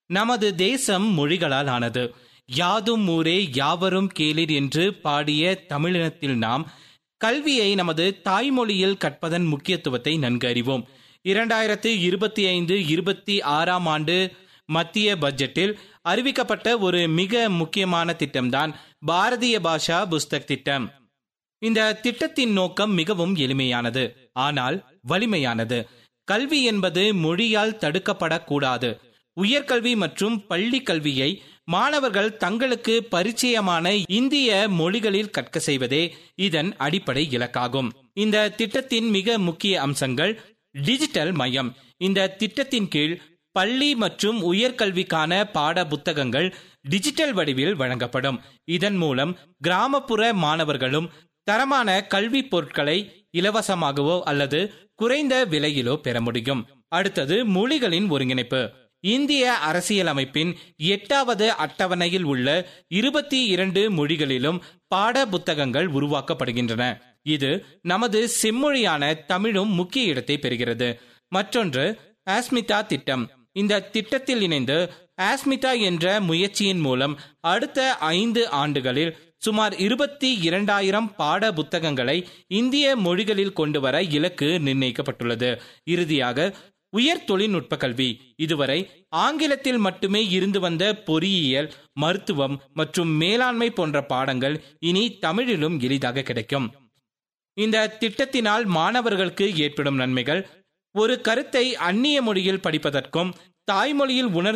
நமது தேசம் மொழிகளால் ஆனது யாதும் ஊரே யாவரும் கேளிர் என்று பாடிய தமிழினத்தில் நாம் கல்வியை நமது தாய்மொழியில் கற்பதன் முக்கியத்துவத்தை நன்கு அறிவோம் இரண்டாயிரத்து இருபத்தி ஐந்து இருபத்தி ஆறாம் ஆண்டு மத்திய பட்ஜெட்டில் அறிவிக்கப்பட்ட ஒரு மிக முக்கியமான திட்டம்தான் பாரதிய பாஷா புஸ்தக் திட்டம் இந்த திட்டத்தின் நோக்கம் மிகவும் எளிமையானது ஆனால் வலிமையானது கல்வி என்பது மொழியால் தடுக்கப்படக்கூடாது உயர்கல்வி மற்றும் பள்ளி கல்வியை மாணவர்கள் தங்களுக்கு பரிச்சயமான இந்திய மொழிகளில் கற்க செய்வதே இதன் அடிப்படை இலக்காகும் இந்த திட்டத்தின் மிக முக்கிய அம்சங்கள் டிஜிட்டல் மையம் இந்த திட்டத்தின் கீழ் பள்ளி மற்றும் உயர்கல்விக்கான பாட புத்தகங்கள் டிஜிட்டல் வடிவில் வழங்கப்படும் இதன் மூலம் கிராமப்புற மாணவர்களும் தரமான கல்வி பொருட்களை இலவசமாகவோ அல்லது குறைந்த விலையிலோ பெற முடியும் அடுத்தது மொழிகளின் ஒருங்கிணைப்பு இந்திய அரசியலமைப்பின் எட்டாவது அட்டவணையில் உள்ள இருபத்தி இரண்டு மொழிகளிலும் பாட புத்தகங்கள் உருவாக்கப்படுகின்றன இது நமது செம்மொழியான தமிழும் முக்கிய இடத்தை பெறுகிறது மற்றொன்று ஆஸ்மிதா திட்டம் இந்த திட்டத்தில் இணைந்து ஆஸ்மிதா என்ற முயற்சியின் மூலம் அடுத்த ஐந்து ஆண்டுகளில் சுமார் இருபத்தி இரண்டாயிரம் பாட புத்தகங்களை இந்திய மொழிகளில் கொண்டு வர இலக்கு நிர்ணயிக்கப்பட்டுள்ளது இறுதியாக உயர் தொழில்நுட்ப கல்வி இதுவரை ஆங்கிலத்தில் மட்டுமே இருந்து வந்த பொறியியல் மருத்துவம் மற்றும் மேலாண்மை போன்ற பாடங்கள் இனி தமிழிலும் எளிதாக கிடைக்கும் இந்த திட்டத்தினால் மாணவர்களுக்கு ஏற்படும் நன்மைகள் ஒரு கருத்தை அந்நிய மொழியில் படிப்பதற்கும் தாய்மொழியில் உணர்ந்து